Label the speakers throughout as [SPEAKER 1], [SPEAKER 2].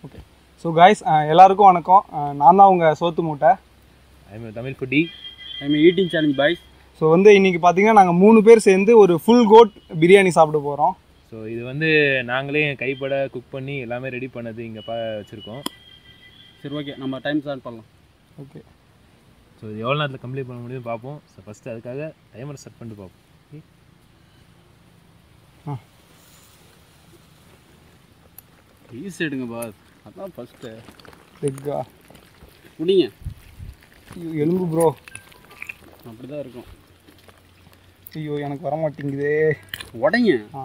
[SPEAKER 1] Okay so guys எல்லாருக்கும் வணக்கம் அஹ், நான் தான் உங்கள் சோத்து மூட்டை
[SPEAKER 2] I'm Tamil foodie
[SPEAKER 3] I mean eating challenge boys
[SPEAKER 1] so வந்து இன்றைக்கி பார்த்தீங்கன்னா நாங்கள் மூணு பேர் சேர்ந்து ஒரு ஃபுல் கோட் பிரியாணி சாப்பிட போகிறோம்
[SPEAKER 2] ஸோ இது வந்து நாங்களே கைப்பட குக் பண்ணி எல்லாமே ரெடி பண்ணது இங்கே பா வச்சுருக்கோம்
[SPEAKER 3] சரி ஓகே நம்ம டைம் ஸ்டார்ட் பண்ணலாம்
[SPEAKER 1] ஓகே
[SPEAKER 2] ஸோ இது எவ்வளோ நேரத்தில் கம்ப்ளீட் பண்ண முடியும்னு பார்ப்போம் ஸோ ஃபஸ்ட்டு அதுக்காக டைமர் செட் பண்ணிட்டு பார்ப்போம் Okay?
[SPEAKER 3] ஈஸ் எடுங்க பாஸ் அதான் ஃபஸ்ட்டு
[SPEAKER 1] எக்கா
[SPEAKER 3] குடிங்க
[SPEAKER 1] எலும்பு ப்ரோ
[SPEAKER 3] அப்படி தான் இருக்கும்
[SPEAKER 1] ஐயோ எனக்கு வர மாட்டேங்குதே
[SPEAKER 3] உடைங்க
[SPEAKER 1] ஆ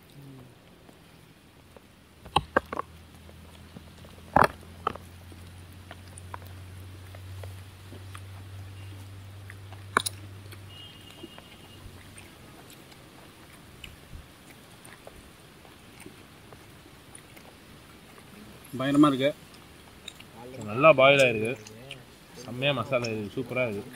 [SPEAKER 3] பயங்கரமாக இருக்கு
[SPEAKER 2] ஸோ நல்லா பாயில் ஆயிருக்கு செம்மையாக மசாலா இருக்குது சூப்பராக இருக்குது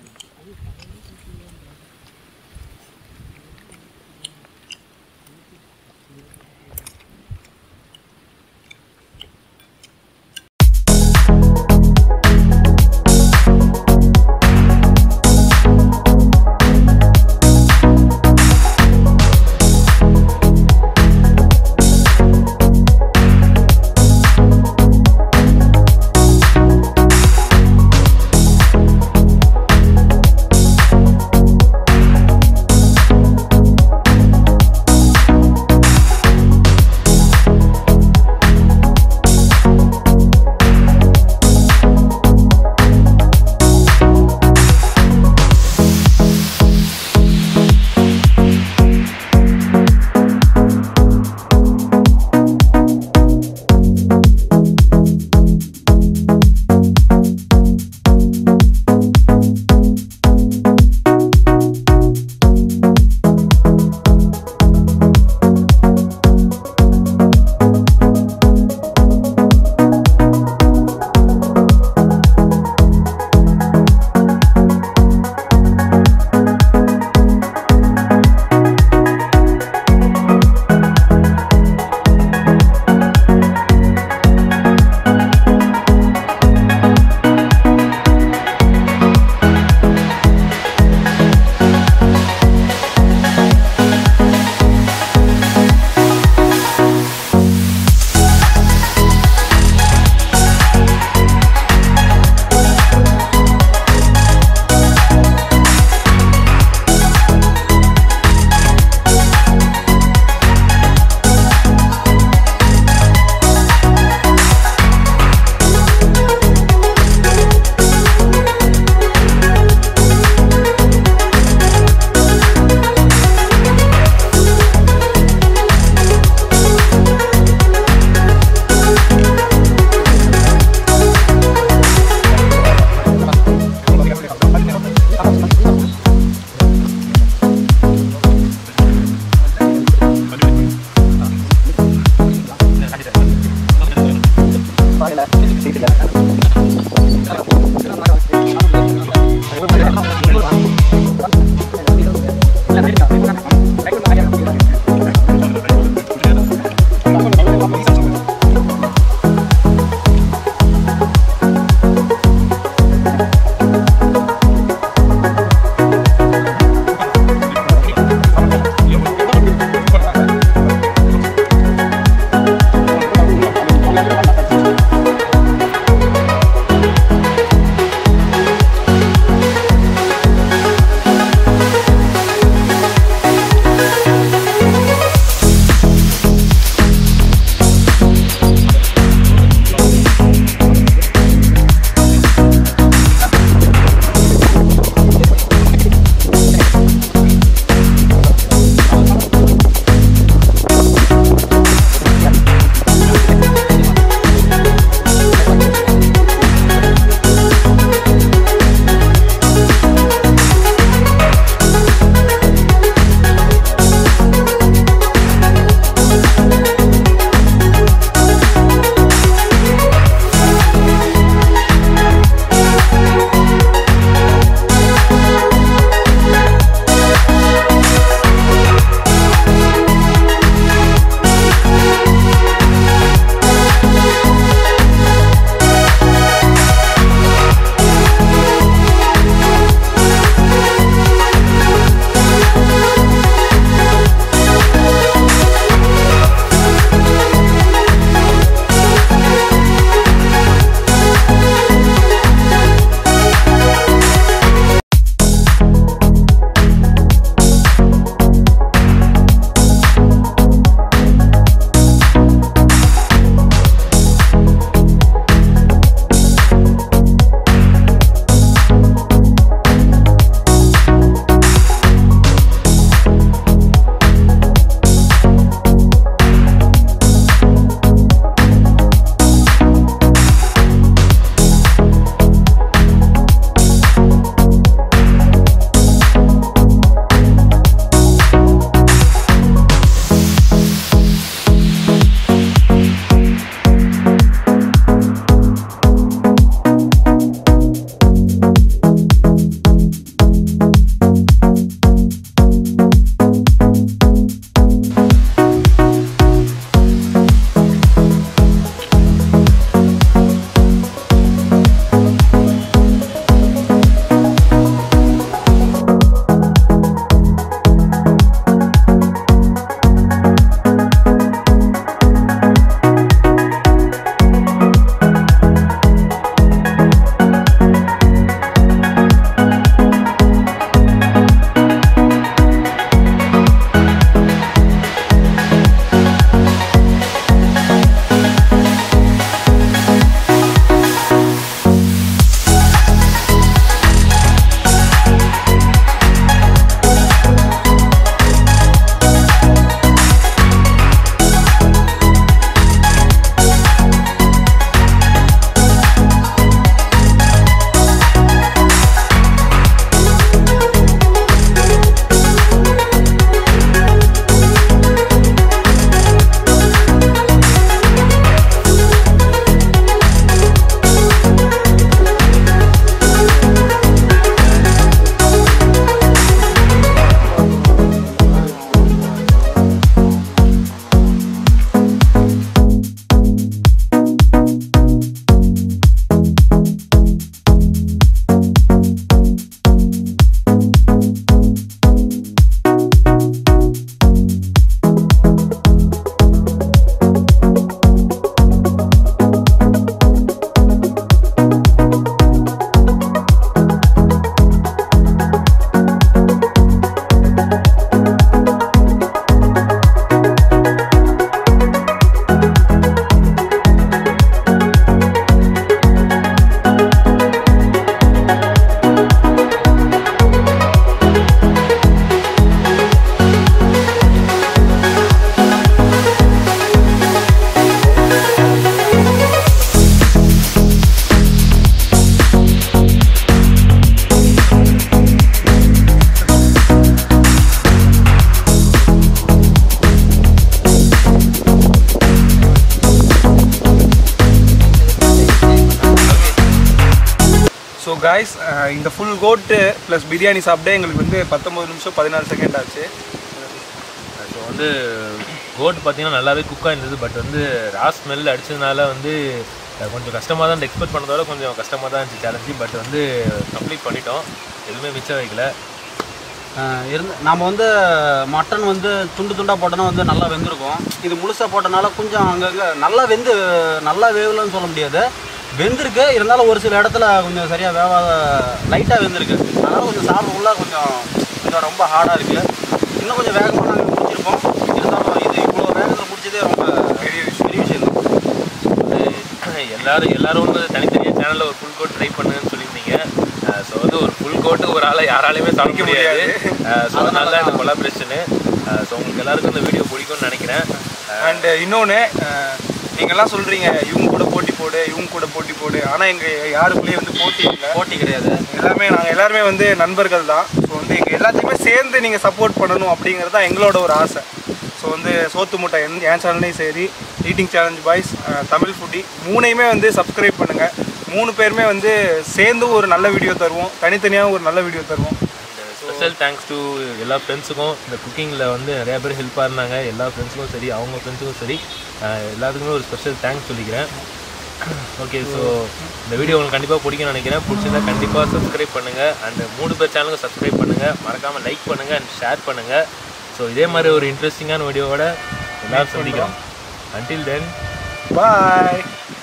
[SPEAKER 1] காய்ஸ் இந்த ஃபுல் கோட்டு ப்ளஸ் பிரியாணி சாப்பிட்டே எங்களுக்கு வந்து பத்தொம்பது நிமிஷம் பதினாறு செகண்ட் ஆச்சு
[SPEAKER 2] ஸோ வந்து கோட் பார்த்தீங்கன்னா நல்லாவே குக்காக இருந்தது பட் வந்து ரா ஸ்மெல் அடிச்சதுனால வந்து அஹ், கொஞ்சம் கஷ்டமாக தான் எக்ஸ்பெக்ட் பண்ணதோட கொஞ்சம் கஷ்டமாக தான் இருந்துச்சு சேலஞ்சு பட் வந்து கம்ப்ளீட் பண்ணிட்டோம் எதுவுமே மிச்சம் வைக்கல
[SPEAKER 4] இருந்து நம்ம வந்து மட்டன் வந்து துண்டு துண்டாக போட்டோன்னா வந்து நல்லா வெந்திருக்கும் இது முழுசாக போட்டனால கொஞ்சம் அங்கங்கே நல்லா வெந்து நல்லா வேவலன்னு சொல்ல முடியாது வெந்திருக்கு இருந்தாலும் ஒரு சில இடத்துல கொஞ்சம் சரியாக வேவாத லைட்டாக வெந்திருக்கு அதனால் கொஞ்சம் சாப்பிடக்குள்ள கொஞ்சம் கொஞ்சம் ரொம்ப ஹார்டாக இருக்குது இன்னும் கொஞ்சம் வேகமாக நாங்கள் முடிச்சிருப்போம் இருந்தாலும் இது இவ்வளோ வேகத்தில் முடிச்சதே ரொம்ப பெரிய விஷயம் பெரிய விஷயம்
[SPEAKER 2] வந்து எல்லாரும் எல்லாரும் வந்து தனித்தனியாக சேனலில் ஒரு ஃபுல் கோட் ட்ரை பண்ணுங்கன்னு சொல்லியிருந்தீங்க ஸோ வந்து ஒரு ஃபுல் கோட்டு ஒரு ஆளை யாராலையுமே சாப்பிட முடியாது ஸோ அதனால தான் இந்த கொலாபரேஷனு ஸோ உங்களுக்கு எல்லாருக்கும் இந்த வீடியோ பிடிக்கும்னு நினைக்கிறேன்
[SPEAKER 1] அண்ட் இன்னொன்று நீங்கள்லாம் சொல்கிறீங்க இவங்க கூட போட்டி போடு இவங்க கூட போட்டி போடு ஆனால் எங்கள் யாருக்குள்ளேயே வந்து போட்டி இல்லை
[SPEAKER 4] போட்டி கிடையாது
[SPEAKER 1] எல்லாமே நாங்கள் எல்லாருமே வந்து நண்பர்கள் தான் ஸோ வந்து எங்கள் எல்லாத்தையுமே சேர்ந்து நீங்கள் சப்போர்ட் பண்ணணும் அப்படிங்கிறது தான் எங்களோட ஒரு ஆசை ஸோ வந்து சோத்து முட்டை என் என் சேனல்லையும் சரி eating challenge boys Tamil foodie மூணையுமே வந்து சப்ஸ்கிரைப் பண்ணுங்கள் மூணு பேருமே வந்து சேர்ந்து ஒரு நல்ல வீடியோ தருவோம் தனித்தனியாக ஒரு நல்ல வீடியோ தருவோம்
[SPEAKER 2] ஸ்பெஷல் தேங்க்ஸ் டு எல்லா ஃப்ரெண்ட்ஸுக்கும் இந்த குக்கிங்கில் வந்து நிறையா பேர் ஹெல்ப்பாக இருந்தாங்க எல்லா ஃப்ரெண்ட்ஸுக்கும் சரி அவங்க ஃப்ரெண்ட்ஸுக்கும் சரி அஹ் எல்லாத்துக்குமே ஒரு ஸ்பெஷல் தேங்க்ஸ் சொல்லிக்கிறேன் ஓகே ஸோ இந்த வீடியோ உங்களுக்கு கண்டிப்பாக பிடிக்கும்னு நினைக்கிறேன் பிடிச்சிருந்தா கண்டிப்பாக சப்ஸ்கிரைப் பண்ணுங்கள் அண்ட் மூணு பேர் சேனலுக்கு சப்ஸ்கிரைப் பண்ணுங்கள் மறக்காமல் லைக் பண்ணுங்கள் அண்ட் ஷேர் பண்ணுங்கள் ஸோ இதே மாதிரி ஒரு இன்ட்ரெஸ்டிங்கான வீடியோவோட எல்லாரும் சந்திக்கிறோம் அன்டில் தென்
[SPEAKER 1] பாய்